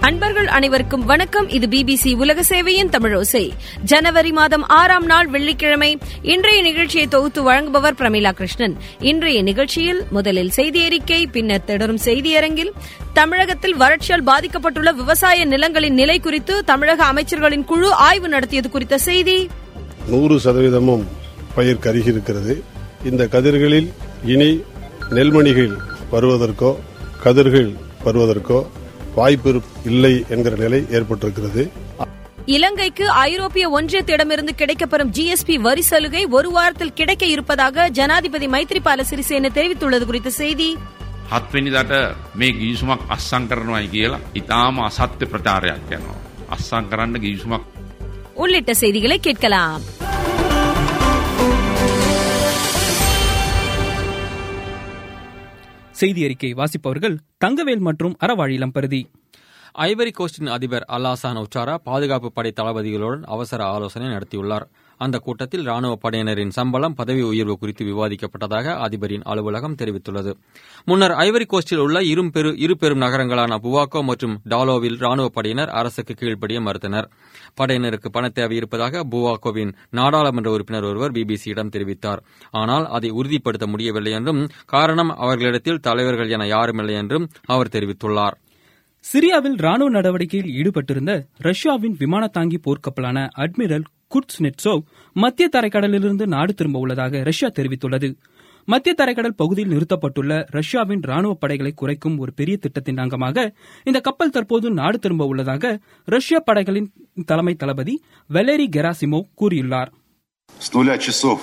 அன்பர்கள் அனைவருக்கும் வணக்கம் இது பிபிசி உலக சேவையின் தமிழோசை ஜனவரி மாதம் ஆறாம் நாள் வெள்ளிக்கிழமை இன்றைய நிகழ்ச்சியை தொகுத்து வழங்குபவர் பிரமிளா கிருஷ்ணன் இன்றைய நிகழ்ச்சியில் முதலில் செய்தி அறிக்கை பின்னர் தொடரும் செய்தியரங்கில் தமிழகத்தில் வறட்சியால் பாதிக்கப்பட்டுள்ள விவசாய நிலங்களின் நிலை குறித்து தமிழக அமைச்சர்களின் குழு ஆய்வு நடத்தியது குறித்த செய்தி நூறு சதவீதமும் பயிர் கருகி இருக்கிறது இந்த கதிர்களில் இனி நெல்மணிகள் வருவதற்கோ கதிர்கள் வருவதற்கோ வாய்ப்பு இல்லை என்கிற நிலை ஏற்பட்டிருக்கிறது இலங்கைக்கு ஐரோப்பிய ஒன்றியத்திடமிருந்து கிடைக்கப்பெறும் ஜிஎஸ்பி வரி சலுகை ஒரு வாரத்தில் கிடைக்க இருப்பதாக ஜனாதிபதி மைத்ரிபால சிறிசேன தெரிவித்துள்ளது குறித்த செய்தி හත්වෙනිදට මේ ගීසුමක් අස්සං කරනවයි කියලා ඉතාම අසත්‍ය ප්‍රචාරයක් යනවා. අස්සං කරන්න ගීසුමක් உள்ளிட்ட செய்திகளை கேட்கலாம் செய்தி அறிக்கை வாசிப்பவர்கள் தங்கவேல் மற்றும் அறவாழிலம் பருதி ஐவரி கோஸ்டின் அதிபர் அல்லாசான் உச்சாரா பாதுகாப்பு படை தளபதிகளுடன் அவசர ஆலோசனை நடத்தியுள்ளார் அந்த கூட்டத்தில் ராணுவ படையினரின் சம்பளம் பதவி உயர்வு குறித்து விவாதிக்கப்பட்டதாக அதிபரின் அலுவலகம் தெரிவித்துள்ளது முன்னர் ஐவரி கோஸ்டில் உள்ள இரு பெரு இரு பெரும் நகரங்களான புவாக்கோ மற்றும் டாலோவில் ராணுவ படையினர் அரசுக்கு கீழ்ப்படிய மறுத்தனர் படையினருக்கு பண தேவை இருப்பதாக புவாக்கோவின் நாடாளுமன்ற உறுப்பினர் ஒருவர் பிபிசியிடம் தெரிவித்தார் ஆனால் அதை உறுதிப்படுத்த முடியவில்லை என்றும் காரணம் அவர்களிடத்தில் தலைவர்கள் என யாருமில்லை என்றும் அவர் தெரிவித்துள்ளார் சிரியாவில் ராணுவ நடவடிக்கையில் ஈடுபட்டிருந்த ரஷ்யாவின் விமான தாங்கி போர்க்கப்பலான அட்மிரல் குட்ஸ்னெட்சோவ் மத்திய தரைக்கடலிலிருந்து நாடு திரும்ப உள்ளதாக ரஷ்யா தெரிவித்துள்ளது மத்திய தரைக்கடல் பகுதியில் நிறுத்தப்பட்டுள்ள ரஷ்யாவின் ராணுவ படைகளை குறைக்கும் ஒரு பெரிய திட்டத்தின் அங்கமாக இந்த கப்பல் தற்போது நாடு திரும்ப உள்ளதாக ரஷ்ய படைகளின் தலைமை தளபதி வெலேரி கெராசிமோவ் கூறியுள்ளார் С нуля часов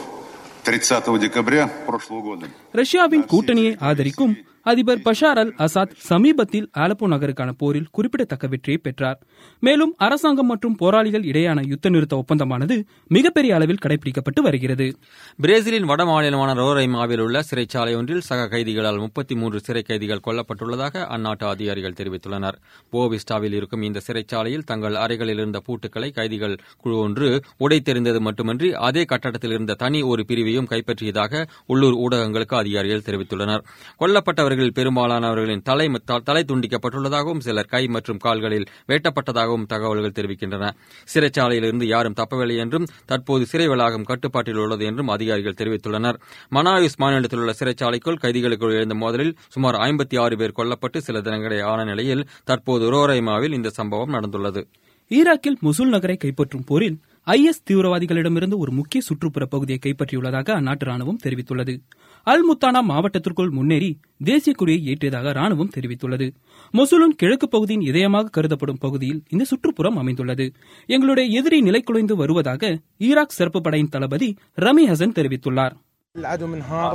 30 декабря прошлого года ரஷ்யாவின் கூட்டணியை ஆதரிக்கும் அதிபர் பஷார் அல் அசாத் சமீபத்தில் ஆலப்போ நகருக்கான போரில் குறிப்பிடத்தக்க வெற்றியை பெற்றார் மேலும் அரசாங்கம் மற்றும் போராளிகள் இடையேயான யுத்த நிறுத்த ஒப்பந்தமானது மிகப்பெரிய அளவில் கடைபிடிக்கப்பட்டு வருகிறது பிரேசிலின் வட மாநிலமான ரோரைமாவில் உள்ள சிறைச்சாலை ஒன்றில் சக கைதிகளால் முப்பத்தி மூன்று சிறை கைதிகள் கொல்லப்பட்டுள்ளதாக அந்நாட்டு அதிகாரிகள் தெரிவித்துள்ளனர் போவிஸ்டாவில் இருக்கும் இந்த சிறைச்சாலையில் தங்கள் அறைகளில் இருந்த பூட்டுக்களை கைதிகள் குழு ஒன்று உடைத்தெறிந்தது மட்டுமின்றி அதே கட்டடத்தில் இருந்த தனி ஒரு பிரிவையும் கைப்பற்றியதாக உள்ளூர் ஊடகங்களுக்கு அதிகாரிகள் தெரிவித்துள்ளனர் கொல்லப்பட்டவர்களில் பெரும்பாலானவர்களின் தலை தலை துண்டிக்கப்பட்டுள்ளதாகவும் சிலர் கை மற்றும் கால்களில் வெட்டப்பட்டதாகவும் தகவல்கள் தெரிவிக்கின்றன சிறைச்சாலையிலிருந்து யாரும் தப்பவில்லை என்றும் தற்போது சிறை வளாகம் கட்டுப்பாட்டில் உள்ளது என்றும் அதிகாரிகள் தெரிவித்துள்ளனர் மனாயுஸ் மாநிலத்தில் உள்ள சிறைச்சாலைக்குள் கைதிகளுக்குள் எழுந்த மோதலில் சுமார் ஐம்பத்தி ஆறு பேர் கொல்லப்பட்டு சில தினங்களே ஆன நிலையில் தற்போது ரோரைமாவில் இந்த சம்பவம் நடந்துள்ளது ஈராக்கில் முசுல் நகரை கைப்பற்றும் போரில் ஐஎஸ் தீவிரவாதிகளிடமிருந்து ஒரு முக்கிய சுற்றுப்புற பகுதியை கைப்பற்றியுள்ளதாக அந்நாட்டு ராணுவம் தெரிவித்துள்ளது அல் முத்தானா மாவட்டத்திற்குள் முன்னேறி தேசிய கொடியை ஏற்றியதாக ராணுவம் தெரிவித்துள்ளது மொசூலின் கிழக்கு பகுதியின் இதயமாக கருதப்படும் பகுதியில் இந்த சுற்றுப்புறம் அமைந்துள்ளது எங்களுடைய எதிரி நிலைக்குலைந்து வருவதாக ஈராக் சிறப்பு படையின் தளபதி ரமி ஹசன் தெரிவித்துள்ளார் العدو منهار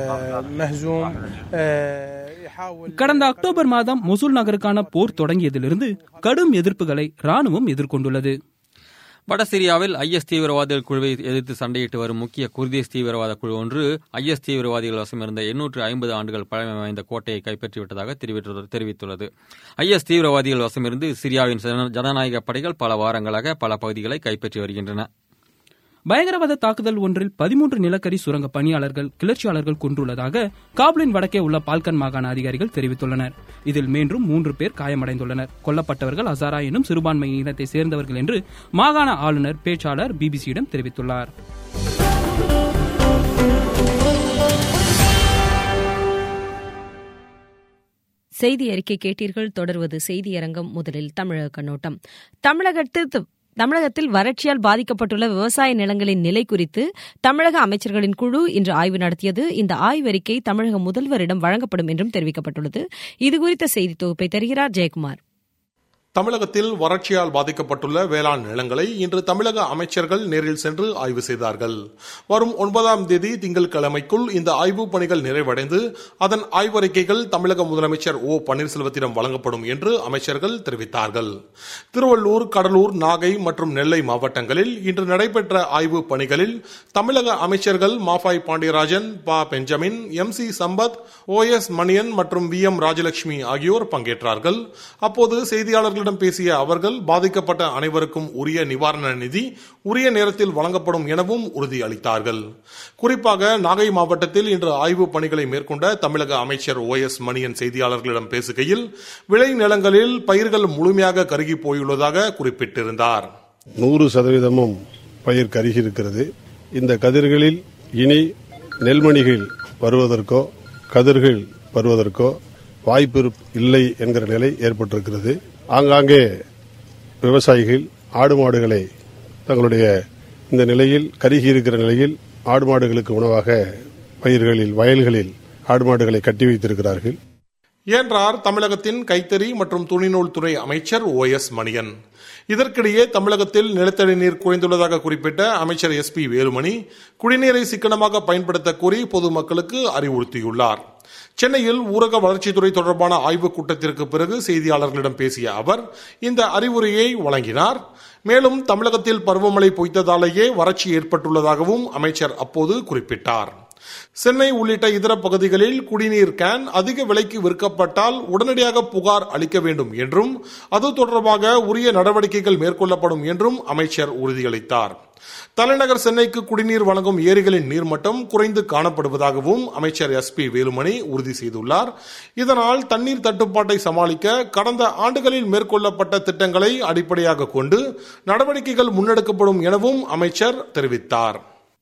مهزوم يحاول கடந்த அக்டோபர் மாதம் மொசூல் நகருக்கான போர் தொடங்கியதிலிருந்து கடும் எதிர்ப்புகளை ராணுவம் எதிர்கொண்டுள்ளது வடசிரியாவில் ஐஎஸ் தீவிரவாதிகள் குழுவை எதிர்த்து சண்டையிட்டு வரும் முக்கிய குர்தீஸ் தீவிரவாத குழு ஒன்று ஐஎஸ் தீவிரவாதிகள் வசமிருந்த எண்ணூற்று ஐம்பது ஆண்டுகள் பழமை வாய்ந்த கோட்டையை கைப்பற்றிவிட்டதாக தெரிவித்துள்ளது ஐஎஸ் தீவிரவாதிகள் வசமிருந்து சிரியாவின் ஜனநாயக படைகள் பல வாரங்களாக பல பகுதிகளை கைப்பற்றி வருகின்றன பயங்கரவாத தாக்குதல் ஒன்றில் பதிமூன்று நிலக்கரி சுரங்க பணியாளர்கள் கிளர்ச்சியாளர்கள் கொன்றுள்ளதாக காபுலின் வடக்கே உள்ள பால்கன் மாகாண அதிகாரிகள் தெரிவித்துள்ளனர் இதில் மேலும் மூன்று பேர் காயமடைந்துள்ளனர் கொல்லப்பட்டவர்கள் அசாரா எனும் சிறுபான்மை இனத்தை சேர்ந்தவர்கள் என்று மாகாண ஆளுநர் பேச்சாளர் பிபிசியிடம் தெரிவித்துள்ளார் செய்தி அறிக்கை கேட்டீர்கள் தொடர்வது செய்தியரங்கம் முதலில் தமிழக கண்ணோட்டம் தமிழகத்தில் தமிழகத்தில் வறட்சியால் பாதிக்கப்பட்டுள்ள விவசாய நிலங்களின் நிலை குறித்து தமிழக அமைச்சர்களின் குழு இன்று ஆய்வு நடத்தியது இந்த ஆய்வறிக்கை தமிழக முதல்வரிடம் வழங்கப்படும் என்றும் தெரிவிக்கப்பட்டுள்ளது இதுகுறித்த செய்தி தொகுப்பை தருகிறார் ஜெயக்குமார் தமிழகத்தில் வறட்சியால் பாதிக்கப்பட்டுள்ள வேளாண் நிலங்களை இன்று தமிழக அமைச்சர்கள் நேரில் சென்று ஆய்வு செய்தார்கள் வரும் ஒன்பதாம் தேதி திங்கட்கிழமைக்குள் இந்த ஆய்வுப் பணிகள் நிறைவடைந்து அதன் ஆய்வறிக்கைகள் தமிழக முதலமைச்சர் ஓ பன்னீர்செல்வத்திடம் வழங்கப்படும் என்று அமைச்சர்கள் தெரிவித்தார்கள் திருவள்ளூர் கடலூர் நாகை மற்றும் நெல்லை மாவட்டங்களில் இன்று நடைபெற்ற ஆய்வுப் பணிகளில் தமிழக அமைச்சர்கள் மாஃபாய் பாண்டியராஜன் ப Benjamin M C Sampath O S Manian மற்றும் வி எம் ராஜலட்சுமி ஆகியோர் பங்கேற்றார்கள் அப்போது செய்தியாளர்கள் செய்தியாளர்களிடம் பேசிய அவர்கள் பாதிக்கப்பட்ட அனைவருக்கும் உரிய நிவாரண நிதி உரிய நேரத்தில் வழங்கப்படும் எனவும் உறுதியளித்தார்கள் குறிப்பாக நாகை மாவட்டத்தில் இன்று ஆய்வுப் பணிகளை மேற்கொண்ட தமிழக அமைச்சர் ஓ எஸ் மணியன் செய்தியாளர்களிடம் பேசுகையில் விளை நிலங்களில் பயிர்கள் முழுமையாக கருகி போயுள்ளதாக குறிப்பிட்டிருந்தார் நூறு சதவீதமும் பயிர் கருகி இருக்கிறது இந்த கதிர்களில் இனி நெல்மணிகள் வருவதற்கோ கதிர்கள் வருவதற்கோ வாய்ப்பு இல்லை என்கிற நிலை ஏற்பட்டிருக்கிறது ஆங்காங்கே விவசாயிகள் ஆடு மாடுகளை தங்களுடைய இந்த நிலையில் கருகி இருக்கிற நிலையில் ஆடு மாடுகளுக்கு உணவாக பயிர்களில் வயல்களில் ஆடு மாடுகளை கட்டி வைத்திருக்கிறார்கள் என்றார் தமிழகத்தின் கைத்தறி மற்றும் துணிநூல் துறை அமைச்சர் ஓ எஸ் மணியன் இதற்கிடையே தமிழகத்தில் நிலத்தடி நீர் குறைந்துள்ளதாக குறிப்பிட்ட அமைச்சர் எஸ் பி வேலுமணி குடிநீரை சிக்கனமாக பயன்படுத்த கோரி பொதுமக்களுக்கு அறிவுறுத்தியுள்ளார் சென்னையில் ஊரக வளர்ச்சித்துறை தொடர்பான ஆய்வுக் கூட்டத்திற்கு பிறகு செய்தியாளர்களிடம் பேசிய அவர் இந்த அறிவுரையை வழங்கினார் மேலும் தமிழகத்தில் பருவமழை பொய்த்ததாலேயே வறட்சி ஏற்பட்டுள்ளதாகவும் அமைச்சர் அப்போது குறிப்பிட்டார் சென்னை உள்ளிட்ட இதர பகுதிகளில் குடிநீர் கேன் அதிக விலைக்கு விற்கப்பட்டால் உடனடியாக புகார் அளிக்க வேண்டும் என்றும் அது தொடர்பாக உரிய நடவடிக்கைகள் மேற்கொள்ளப்படும் என்றும் அமைச்சர் உறுதியளித்தார் தலைநகர் சென்னைக்கு குடிநீர் வழங்கும் ஏரிகளின் நீர்மட்டம் குறைந்து காணப்படுவதாகவும் அமைச்சர் எஸ் பி வேலுமணி உறுதி செய்துள்ளார் இதனால் தண்ணீர் தட்டுப்பாட்டை சமாளிக்க கடந்த ஆண்டுகளில் மேற்கொள்ளப்பட்ட திட்டங்களை அடிப்படையாக கொண்டு நடவடிக்கைகள் முன்னெடுக்கப்படும் எனவும் அமைச்சர் தெரிவித்தார்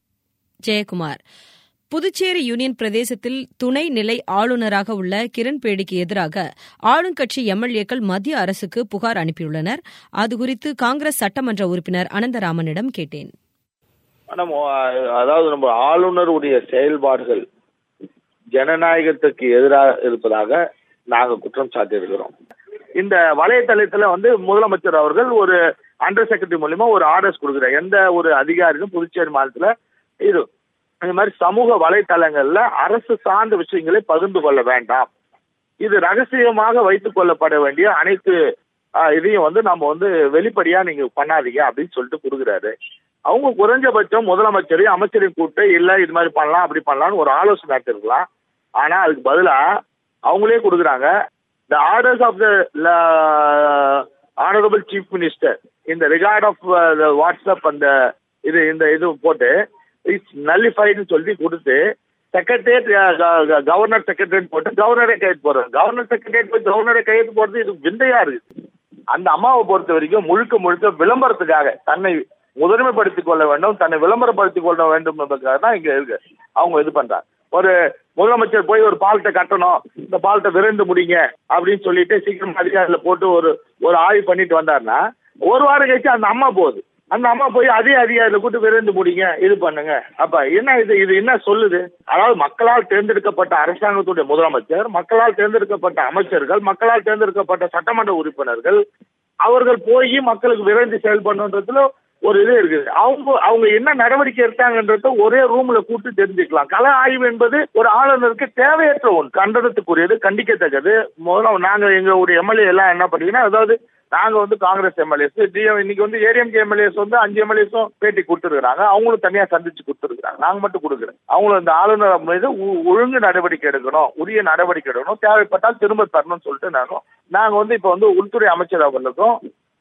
ஜெயக்குமார் புதுச்சேரி யூனியன் பிரதேசத்தில் துணை நிலை ஆளுநராக உள்ள கிரண்பேடிக்கு எதிராக ஆளுங்கட்சி எம்எல்ஏக்கள் மத்திய அரசுக்கு புகார் அனுப்பியுள்ளனர் அது குறித்து காங்கிரஸ் சட்டமன்ற உறுப்பினர் அனந்தராமனிடம் கேட்டேன் மேடம் அதாவது நம்ம ஆளுநருடைய செயல்பாடுகள் ஜனநாயகத்துக்கு எதிராக இருப்பதாக நாங்க குற்றம் சாட்டியிருக்கிறோம் இந்த வலைத்தளத்துல வந்து முதலமைச்சர் அவர்கள் ஒரு அண்டர் செக்ரட்டரி மூலியமா ஒரு ஆர்டர்ஸ் கொடுக்குறார் எந்த ஒரு அதிகாரியும் புதுச்சேரி மாநிலத்துல இது இந்த மாதிரி சமூக வலைத்தளங்கள்ல அரசு சார்ந்த விஷயங்களை பகிர்ந்து கொள்ள வேண்டாம் இது ரகசியமாக வைத்துக் கொள்ளப்பட வேண்டிய அனைத்து ஆஹ், இதையும் வந்து நம்ம வந்து வெளிப்படையா நீங்க பண்ணாதீங்க அப்படின்னு சொல்லிட்டு கொடுக்குறாரு அவங்க குறைஞ்சபட்சம் முதலமைச்சரையும் அமைச்சரையும் கூப்பிட்டு இல்ல இது மாதிரி பண்ணலாம் அப்படி பண்ணலாம்னு ஒரு ஆலோசனை நடத்திருக்கலாம் ஆனா அதுக்கு பதிலா அவங்களே கொடுக்குறாங்க the orders of the honourable chief minister இந்த ரிகார்ட் ஆஃப் வாட்ஸ்அப் அந்த இது இந்த இது போட்டு இட்ஸ் நல்லிஃபைடுன்னு சொல்லி கொடுத்து செக்ரட்டரியேட் கவர்னர் செக்ரட்டரியேட் போட்டு கவர்னரே கையெழுத்து போடுறாரு கவர்னர் செக்ரட்டரியேட் போய் கவர்னரே கையெழுத்து போடுறது இது விந்தையா இருக்கு அந்த அம்மாவை பொறுத்த வரைக்கும் முழுக்க முழுக்க விளம்பரத்துக்காக தன்னை முதன்மைப்படுத்திக் கொள்ள வேண்டும் தன்னை விளம்பரப்படுத்திக் கொள்ள வேண்டும் என்பதற்காக தான் இங்க இருக்கு அவங்க இது பண்றாங்க ஒரு முதலமைச்சர் போய் ஒரு பாலத்தை கட்டணும் இந்த பாலத்தை விரைந்து முடிங்க அப்படின்னு சொல்லிட்டு சீக்கிரம் அதிகாரில போட்டு ஒரு ஒரு ஆய்வு பண்ணிட்டு வந்தாருன்னா ஒரு வாரம் கழிச்சு அந்த அம்மா போகுது அந்த அம்மா போய் அதே அதிகாரில கூட்டு விரைந்து முடிங்க இது பண்ணுங்க அப்ப என்ன இது இது என்ன சொல்லுது அதாவது மக்களால் தேர்ந்தெடுக்கப்பட்ட அரசாங்கத்துடைய முதலமைச்சர் மக்களால் தேர்ந்தெடுக்கப்பட்ட அமைச்சர்கள் மக்களால் தேர்ந்தெடுக்கப்பட்ட சட்டமன்ற உறுப்பினர்கள் அவர்கள் போய் மக்களுக்கு விரைந்து செயல்படணுன்றதுல ஒரு இது இருக்குது அவங்க அவங்க என்ன நடவடிக்கை எடுத்தாங்கன்றத ஒரே ரூம்ல கூட்டு தெரிஞ்சுக்கலாம் கள ஆய்வு என்பது ஒரு ஆளுநருக்கு தேவையற்ற ஒன்று கண்டனத்துக்குரியது கண்டிக்கத்தக்கது முதல்ல நாங்க எங்களுடைய எம்எல்ஏ எல்லாம் என்ன பண்ணீங்கன்னா அதாவது நாங்க வந்து காங்கிரஸ் எம்எல்ஏஸ் இன்னைக்கு வந்து ஏடிஎம்கே எம்எல்ஏஸ் வந்து அஞ்சு எம்எல்ஏஸும் பேட்டி கொடுத்துருக்காங்க அவங்களும் தனியா சந்திச்சு கொடுத்துருக்காங்க நாங்க மட்டும் கொடுக்குறோம் அவங்களும் இந்த ஆளுநர் மீது ஒ- ஒழுங்கு நடவடிக்கை எடுக்கணும் உரிய நடவடிக்கை எடுக்கணும் தேவைப்பட்டால் திரும்ப தரணும்னு சொல்லிட்டு நாங்க நாங்க வந்து இப்ப வந்து உள்துறை அமைச்சர் அவர்களுக்கும்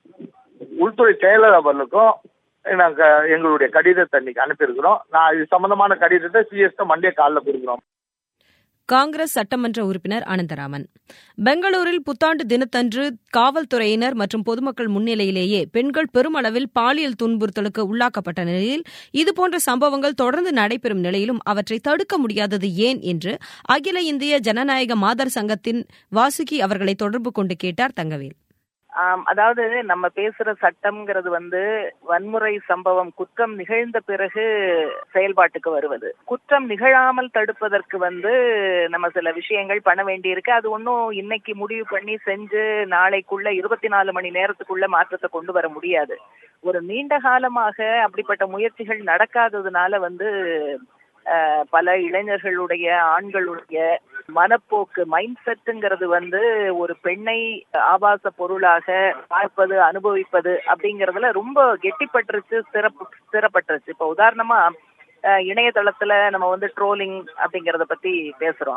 உள்துறை செயலர் அவர்களுக்கும் நாங்க எங்களுடைய கடிதத்தை இன்னைக்கு அனுப்பியிருக்கிறோம் நான் இது சம்பந்தமான கடிதத்தை சிஎஸ் மண்டே காலைல கொடுக்குறோம் காங்கிரஸ் சட்டமன்ற உறுப்பினர் அனந்தராமன் பெங்களூரில் புத்தாண்டு தினத்தன்று காவல்துறையினர் மற்றும் பொதுமக்கள் முன்னிலையிலேயே பெண்கள் பெருமளவில் பாலியல் துன்புறுத்தலுக்கு உள்ளாக்கப்பட்ட நிலையில் இதுபோன்ற சம்பவங்கள் தொடர்ந்து நடைபெறும் நிலையிலும் அவற்றை தடுக்க முடியாதது ஏன் என்று அகில இந்திய ஜனநாயக மாதர் சங்கத்தின் வாசுகி அவர்களை தொடர்பு கொண்டு கேட்டார் தங்கவேல் ஆம், அதாவது நம்ம பேசுற சட்டம்ங்கிறது வந்து வன்முறை சம்பவம் குற்றம் நிகழ்ந்த பிறகு செயல்பாட்டுக்கு வருவது குற்றம் நிகழாமல் தடுப்பதற்கு வந்து நம்ம சில விஷயங்கள் பண்ண வேண்டியிருக்கு அது ஒன்றும் இன்னைக்கு முடிவு பண்ணி செஞ்சு நாளைக்குள்ள இருபத்தி நாலு மணி நேரத்துக்குள்ள மாற்றத்தை கொண்டு வர முடியாது ஒரு நீண்ட காலமாக அப்படிப்பட்ட முயற்சிகள் நடக்காததுனால வந்து அஹ், பல இளைஞர்களுடைய ஆண்களுடைய மனப்போக்கு மைண்ட் செட்டுங்கிறது வந்து ஒரு பெண்ணை ஆபாச பொருளாக பார்ப்பது அனுபவிப்பது அப்படிங்கறதுல ரொம்ப கெட்டிப்பட்டுருச்சு சிறப்பு ஸ்திரப்பட்டுருச்சு இப்ப உதாரணமா அஹ், இணையதளத்துல நம்ம வந்து ட்ரோலிங் அப்படிங்கறத பத்தி பேசுறோம்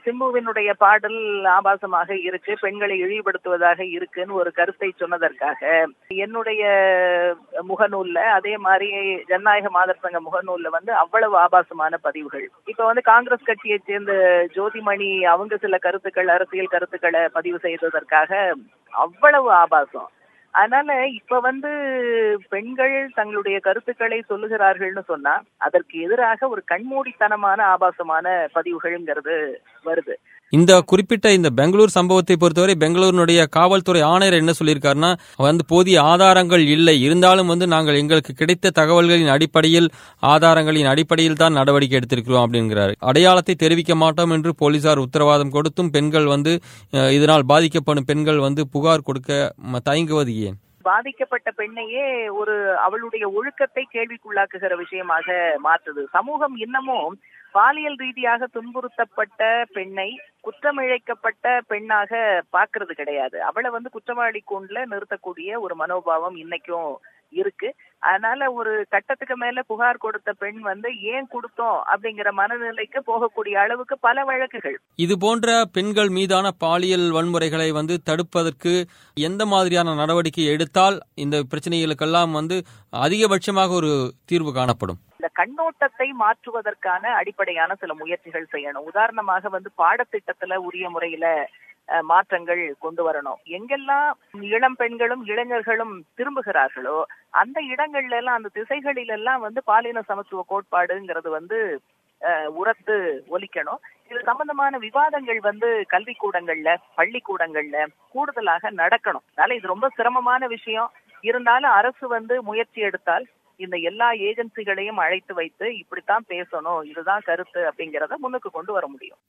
சிம்புவினுடைய பாடல் ஆபாசமாக இருக்கு பெண்களை இழிவுபடுத்துவதாக இருக்குன்னு ஒரு கருத்தை சொன்னதற்காக என்னுடைய முகநூல்ல அதே மாதிரி ஜனநாயக மாதர் சங்க முகநூல்ல வந்து அவ்வளவு ஆபாசமான பதிவுகள் இப்ப வந்து காங்கிரஸ் கட்சியை சேர்ந்த ஜோதிமணி அவங்க சில கருத்துக்கள் அரசியல் கருத்துக்களை பதிவு செய்ததற்காக அவ்வளவு ஆபாசம் அதனால இப்ப வந்து பெண்கள் தங்களுடைய கருத்துக்களை சொல்லுகிறார்கள்னு சொன்னா அதற்கு எதிராக ஒரு கண்மூடித்தனமான ஆபாசமான பதிவுகள்ங்கிறது வருது இந்த குறிப்பிட்ட இந்த பெங்களூர் சம்பவத்தை பொறுத்தவரை பெங்களூரினுடைய காவல்துறை ஆணையர் என்ன சொல்லியிருக்காருன்னா வந்து போதிய ஆதாரங்கள் இல்லை இருந்தாலும் வந்து நாங்கள் எங்களுக்கு கிடைத்த தகவல்களின் அடிப்படையில் ஆதாரங்களின் அடிப்படையில் தான் நடவடிக்கை எடுத்திருக்கிறோம் அப்படிங்கிறார் அடையாளத்தை தெரிவிக்க மாட்டோம் என்று போலீசார் உத்தரவாதம் கொடுத்தும் பெண்கள் வந்து அஹ், இதனால் பாதிக்கப்படும் பெண்கள் வந்து புகார் கொடுக்க ம- தயங்குவது ஏன் பாதிக்கப்பட்ட பெண்ணையே ஒரு அவளுடைய ஒழுக்கத்தை கேள்விக்குள்ளாக்குகிற விஷயமாக மாற்றுது சமூகம் இன்னமும் பாலியல் ரீதியாக துன்புறுத்தப்பட்ட பெண்ணை குற்றமிழைக்கப்பட்ட பெண்ணாக பார்க்கிறது கிடையாது அவளை வந்து குற்றவாளி கூண்டுல நிறுத்தக்கூடிய ஒரு மனோபாவம் இன்னைக்கும் இருக்கு அதனால ஒரு கட்டத்துக்கு மேல புகார் கொடுத்த பெண் வந்து ஏன் கொடுத்தோம் அப்படிங்கிற மனநிலைக்கு போகக்கூடிய அளவுக்கு பல வழக்குகள் இது போன்ற பெண்கள் மீதான பாலியல் வன்முறைகளை வந்து தடுப்பதற்கு எந்த மாதிரியான நடவடிக்கை எடுத்தால் இந்த பிரச்சனைகளுக்கெல்லாம் வந்து அதிகபட்சமாக ஒரு தீர்வு காணப்படும் இந்த கண்ணோட்டத்தை மாற்றுவதற்கான அடிப்படையான சில முயற்சிகள் செய்யணும் உதாரணமாக வந்து பாடத்திட்டத்துல உரிய முறையில அஹ், மாற்றங்கள் கொண்டு வரணும் எங்கெல்லாம் இளம் பெண்களும் இளைஞர்களும் திரும்புகிறார்களோ அந்த இடங்கள்ல எல்லாம் அந்த திசைகளில் எல்லாம் வந்து பாலின சமத்துவ கோட்பாடுங்கிறது வந்து அஹ், உரத்து ஒலிக்கணும் இது சம்பந்தமான விவாதங்கள் வந்து கல்விக்கூடங்கள்ல பள்ளிக்கூடங்கள்ல கூடுதலாக நடக்கணும் அதனால இது ரொம்ப சிரமமான விஷயம் இருந்தாலும் அரசு வந்து முயற்சி எடுத்தால் இந்த எல்லா ஏஜென்சிகளையும் அழைத்து வைத்து இப்படித்தான் பேசணும் இதுதான் கருத்து அப்படிங்கறத முன்னுக்கு கொண்டு வர முடியும்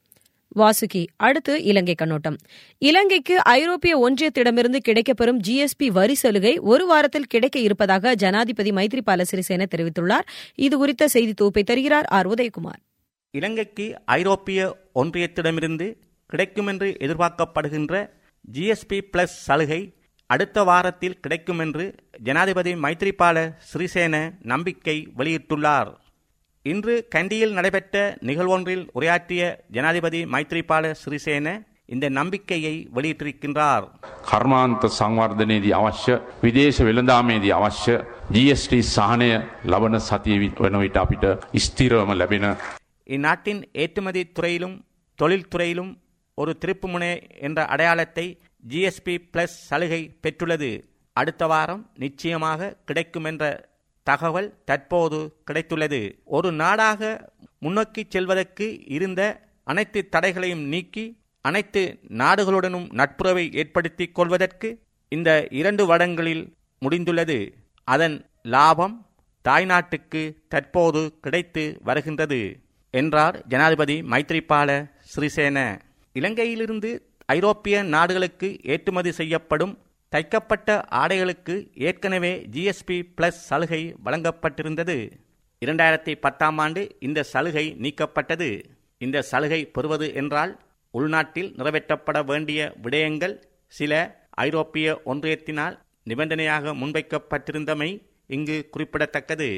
வாசுகி அடுத்து இலங்கை கண்ணோட்டம் இலங்கைக்கு ஐரோப்பிய ஒன்றியத்திடமிருந்து கிடைக்கப்பெறும் ஜிஎஸ்பி வரி சலுகை ஒரு வாரத்தில் கிடைக்க இருப்பதாக ஜனாதிபதி மைத்ரிபால சிறிசேன தெரிவித்துள்ளார் இதுகுறித்த செய்தி தொகுப்பை தருகிறார் ஆர் உதயகுமார் இலங்கைக்கு ஐரோப்பிய ஒன்றியத்திடமிருந்து கிடைக்குமென்று எதிர்பார்க்கப்படுகின்ற ஜிஎஸ்பி பிளஸ் சலுகை அடுத்த வாரத்தில் கிடைக்கும் என்று ஜனாதிபதி மைத்ரிபால சிறிசேன நம்பிக்கை வெளியிட்டுள்ளார் இன்று கண்டியில் நடைபெற்ற நிகழ்வொன்றில் உரையாற்றிய ஜனாதிபதி மைத்ரிபால சிறிசேன இந்த நம்பிக்கையை வெளியிட்டிருக்கின்றார் කර්මාන්ත සංවර්ධනයේදී අවශ්‍ය විදේශ වෙළඳාමේදී අවශ්‍ය GST සහනය ලබන සතිය වි- වන විට අපිට ස්තිරවම ලැබෙන இந்நாட்டின் ஏற்றுமதி துறையிலும் தொழில்துறையிலும் ஒரு திருப்புமுனை என்ற அடையாளத்தை ஜிஎஸ்பி பிளஸ் சலுகை பெற்றுள்ளது அடுத்த வாரம் நிச்சயமாக கிடைக்கும் என்ற தகவல் தற்போது கிடைத்துள்ளது ஒரு நாடாக முன்னோக்கி செல்வதற்கு இருந்த அனைத்து தடைகளையும் நீக்கி அனைத்து நாடுகளுடனும் நட்புறவை ஏற்படுத்திக் கொள்வதற்கு இந்த இரண்டு வருடங்களில் முடிந்துள்ளது அதன் லாபம் தாய்நாட்டுக்கு தற்போது கிடைத்து வருகின்றது என்றார் ஜனாதிபதி மைத்ரிபால சிறிசேன இலங்கையிலிருந்து ஐரோப்பிய நாடுகளுக்கு ஏற்றுமதி செய்யப்படும் தைக்கப்பட்ட ஆடைகளுக்கு ஏற்கனவே ஜிஎஸ்பி பிளஸ் சலுகை வழங்கப்பட்டிருந்தது இரண்டாயிரத்தி பத்தாம் ஆண்டு இந்த சலுகை நீக்கப்பட்டது இந்த சலுகை பெறுவது என்றால் உள்நாட்டில் நிறைவேற்றப்பட வேண்டிய விடயங்கள் சில ஐரோப்பிய ஒன்றியத்தினால் நிபந்தனையாக முன்வைக்கப்பட்டிருந்தமை இங்கு குறிப்பிடத்தக்கது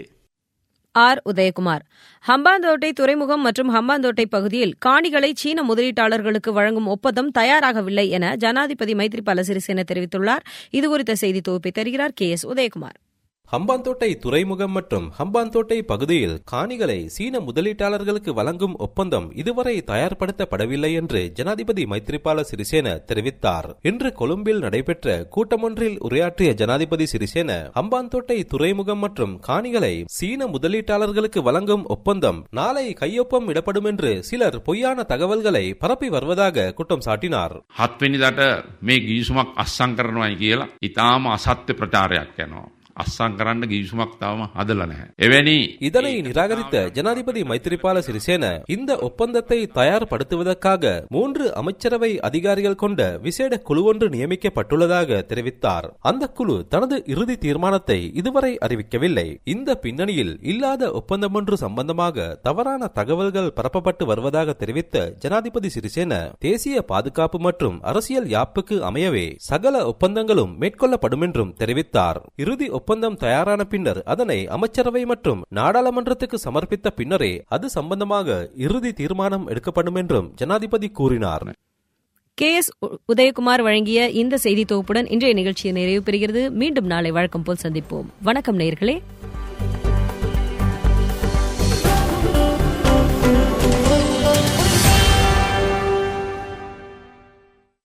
ஆர் உதயகுமார் ஹம்பாந்தோட்டை துறைமுகம் மற்றும் ஹம்பாந்தோட்டை பகுதியில் காணிகளை சீன முதலீட்டாளர்களுக்கு வழங்கும் ஒப்பந்தம் தயாராகவில்லை என ஜனாதிபதி மைத்ரிபால சிறிசேன தெரிவித்துள்ளார் இதுகுறித்த செய்தி தொகுப்பை தருகிறார் கே எஸ் உதயகுமார் ஹம்பாந்தோட்டை துறைமுகம் மற்றும் ஹம்பாந்தோட்டை பகுதியில் காணிகளை சீன முதலீட்டாளர்களுக்கு வழங்கும் ஒப்பந்தம் இதுவரை தயார்படுத்தப்படவில்லை என்று ஜனாதிபதி மைத்ரிபால சிறிசேன தெரிவித்தார் இன்று கொழும்பில் நடைபெற்ற கூட்டமொன்றில் உரையாற்றிய ஜனாதிபதி சிறிசேன ஹம்பாந்தோட்டை துறைமுகம் மற்றும் காணிகளை சீன முதலீட்டாளர்களுக்கு வழங்கும் ஒப்பந்தம் நாளை கையொப்பம் இடப்படும் என்று சிலர் பொய்யான தகவல்களை பரப்பி வருவதாக குற்றம் சாட்டினார் හත්වනිදට මේ ගීසුමක් අස්සං කරනවයි කියලා ඉතාම අසත්‍ය ප්‍රචාරයක් යනවා. අස්සං කරන්න ගීසුමක් තවම හදල නැහැ. එවැනි இதனை நிராகரித்த ஜனாதிபதி மைத்திரிபால சிறிசேன இந்த ஒப்பந்தத்தை தயார்படுத்துவதற்காக மூன்று அமைச்சரவை அதிகாரிகள் கொண்ட விசேட குழு ஒன்று நியமிக்கப்பட்டுள்ளதாக தெரிவித்தார் அந்த குழு தனது இறுதி தீர்மானத்தை இதுவரை அறிவிக்கவில்லை இந்த பின்னணியில் இல்லாத ஒப்பந்தம் ஒன்று சம்பந்தமாக தவறான தகவல்கள் பரப்பப்பட்டு வருவதாக தெரிவித்த ஜனாதிபதி சிறிசேன தேசிய பாதுகாப்பு மற்றும் அரசியல் யாப்புக்கு அமையவே சகல ஒப்பந்தங்களும் மேற்கொள்ளப்படும் என்றும் தெரிவித்தார் இறுதி ஒப்பந்தம் தயாரான பின்னர் அதனை அமைச்சரவை மற்றும் நாடாளுமன்றத்துக்கு சமர்ப்பித்த பின்னரே அது சம்பந்தமாக இறுதி தீர்மானம் எடுக்கப்படும் என்றும் ஜனாதிபதி கூறினார் கே எஸ் உதயகுமார் வழங்கிய இந்த செய்தி தொகுப்புடன் இன்றைய நிகழ்ச்சியை நிறைவு பெறுகிறது மீண்டும் நாளை வழக்கம் போல் சந்திப்போம் வணக்கம் நேயர்களே